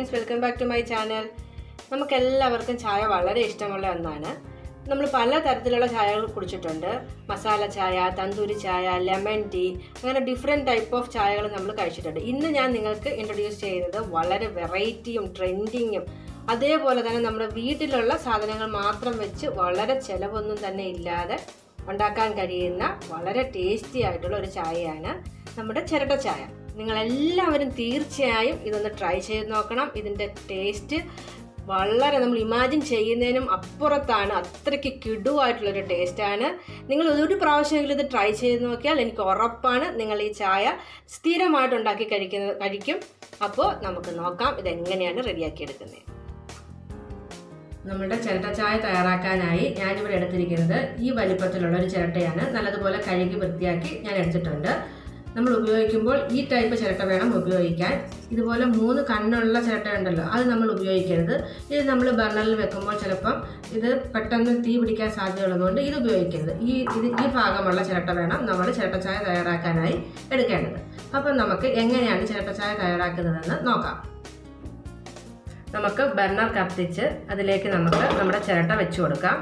friends welcome back to my channel നമുക്ക് എല്ലാവർക്കും ചായ വളരെ ഇഷ്ടമുള്ള ഒന്നാണ് നമ്മൾ പല തരത്തിലുള്ള ചായകൾ കുടിച്ചിട്ടുണ്ട് മസാല ചായ തന്തൂരി ചായ ലെമൺ ടീ അങ്ങനെ ഡിഫറെൻറ്റ് ടൈപ്പ് ഓഫ് ചായകൾ നമ്മൾ കഴിച്ചിട്ടുണ്ട് ഇന്ന് ഞാൻ നിങ്ങൾക്ക് ഇൻട്രൊഡ്യൂസ് ചെയ്യുന്നത് വളരെ വെറൈറ്റിയും ട്രെൻഡിങ്ങും അതേപോലെ തന്നെ നമ്മുടെ വീട്ടിലുള്ള സാധനങ്ങൾ മാത്രം വെച്ച് വളരെ ചിലവൊന്നും തന്നെ ഇല്ലാതെ ഉണ്ടാക്കാൻ കഴിയുന്ന വളരെ ടേസ്റ്റി ആയിട്ടുള്ള ഒരു ചായയാണ് നമ്മുടെ ചിരട്ട ചായ നിങ്ങളെല്ലാവരും തീർച്ചയായും ഇതൊന്ന് ട്രൈ ചെയ്ത് നോക്കണം ഇതിൻ്റെ ടേസ്റ്റ് വളരെ നമ്മൾ ഇമാജിൻ ചെയ്യുന്നതിനും അപ്പുറത്താണ് അത്രയ്ക്ക് കിടുവായിട്ടുള്ളൊരു ടേസ്റ്റാണ് നിങ്ങൾ ഒരു പ്രാവശ്യമെങ്കിലും ഇത് ട്രൈ ചെയ്ത് നോക്കിയാൽ എനിക്ക് ഉറപ്പാണ് നിങ്ങൾ ഈ ചായ സ്ഥിരമായിട്ട് ഉണ്ടാക്കി കഴിക്കുന്നത് കഴിക്കും അപ്പോൾ നമുക്ക് നോക്കാം ഇതെങ്ങനെയാണ് റെഡിയാക്കി എടുക്കുന്നത് നമ്മുടെ ചിരട്ട ചായ തയ്യാറാക്കാനായി ഞാനിവിടെ എടുത്തിരിക്കുന്നത് ഈ വലിപ്പത്തിലുള്ള ഒരു ചിരട്ടയാണ് നല്ലതുപോലെ കഴുകി വൃത്തിയാക്കി ഞാൻ എടുത്തിട്ടുണ്ട് നമ്മൾ ഉപയോഗിക്കുമ്പോൾ ഈ ടൈപ്പ് ചിരട്ട വേണം ഉപയോഗിക്കാൻ ഇതുപോലെ മൂന്ന് കണ്ണുള്ള ചിരട്ട ഉണ്ടല്ലോ അത് നമ്മൾ ഉപയോഗിക്കരുത് ഇത് നമ്മൾ ബർണറിൽ വെക്കുമ്പോൾ ചിലപ്പം ഇത് പെട്ടെന്ന് തീ പിടിക്കാൻ സാധ്യതയുള്ളതുകൊണ്ട് ഇത് ഉപയോഗിക്കരുത് ഈ ഇത് ഈ ഭാഗമുള്ള ചിരട്ട വേണം നമ്മൾ ചിരട്ട ചായ തയ്യാറാക്കാനായി എടുക്കേണ്ടത് അപ്പം നമുക്ക് എങ്ങനെയാണ് ചിരട്ട ചായ തയ്യാറാക്കുന്നതെന്ന് നോക്കാം നമുക്ക് ബർണർ കത്തിച്ച് അതിലേക്ക് നമുക്ക് നമ്മുടെ ചിരട്ട വെച്ച് കൊടുക്കാം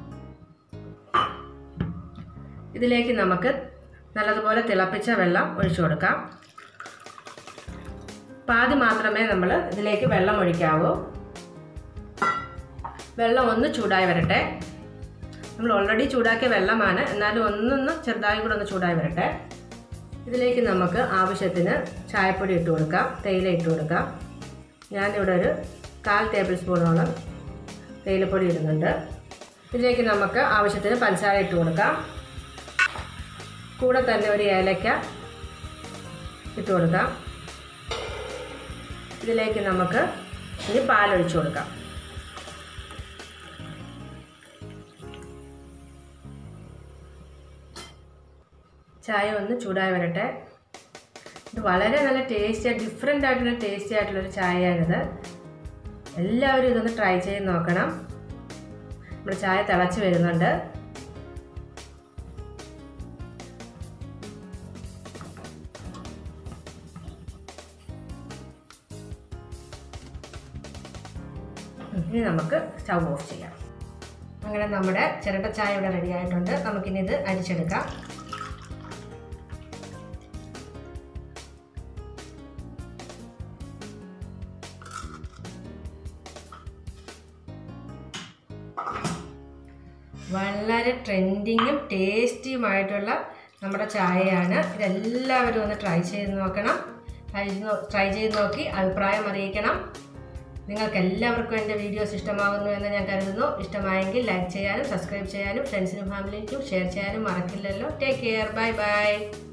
ഇതിലേക്ക് നമുക്ക് നല്ലതുപോലെ തിളപ്പിച്ച വെള്ളം ഒഴിച്ചു കൊടുക്കാം പാതി മാത്രമേ നമ്മൾ ഇതിലേക്ക് വെള്ളം ഒഴിക്കാവൂ വെള്ളം ഒന്ന് ചൂടായി വരട്ടെ നമ്മൾ ഓൾറെഡി ചൂടാക്കിയ വെള്ളമാണ് എന്നാലും ഒന്നൊന്ന് ചെറുതായി കൂടെ ഒന്ന് ചൂടായി വരട്ടെ ഇതിലേക്ക് നമുക്ക് ആവശ്യത്തിന് ചായപ്പൊടി ഇട്ട് കൊടുക്കാം തേയില ഇട്ട് കൊടുക്കാം ഞാനിവിടെ ഒരു കാൽ ടേബിൾ സ്പൂണോളം തേയിലപ്പൊടി ഇടുന്നുണ്ട് ഇതിലേക്ക് നമുക്ക് ആവശ്യത്തിന് പഞ്ചസാര ഇട്ട് കൊടുക്കാം കൂടെ തന്നെ ഒരു ഏലക്ക ഇട്ട് കൊടുക്കാം ഇതിലേക്ക് നമുക്ക് ഇനി പാലൊഴിച്ചു കൊടുക്കാം ചായ ഒന്ന് ചൂടായി വരട്ടെ ഇത് വളരെ നല്ല ടേസ്റ്റി ഡിഫറെൻ്റ് ആയിട്ടുള്ള ടേസ്റ്റി ആയിട്ടുള്ളൊരു ചായയാണിത് എല്ലാവരും ഇതൊന്ന് ട്രൈ ചെയ്ത് നോക്കണം നമ്മുടെ ചായ തിളച്ച് വരുന്നുണ്ട് ഇനി നമുക്ക് സ്റ്റൗ ഓഫ് ചെയ്യാം അങ്ങനെ നമ്മുടെ ചിരട്ട ചായ ഇവിടെ റെഡി ആയിട്ടുണ്ട് നമുക്കിനി ഇത് അരിച്ചെടുക്കാം വളരെ ട്രെൻഡിങ്ങും ടേസ്റ്റിയുമായിട്ടുള്ള നമ്മുടെ ചായയാണ് ഇതെല്ലാവരും ഒന്ന് ട്രൈ ചെയ്ത് നോക്കണം ട്രൈ ട്രൈ ചെയ്ത് നോക്കി അഭിപ്രായം അറിയിക്കണം നിങ്ങൾക്ക് എല്ലാവർക്കും എൻ്റെ വീഡിയോസ് ഇഷ്ടമാകുന്നു എന്ന് ഞാൻ കരുതുന്നു ഇഷ്ടമായെങ്കിൽ ലൈക്ക് ചെയ്യാനും സബ്സ്ക്രൈബ് ചെയ്യാനും ഫ്രണ്ട്സിനും ഫാമിലിക്കും ഷെയർ ചെയ്യാനും മറക്കില്ലല്ലോ ടേക്ക് കെയർ ബൈ ബൈ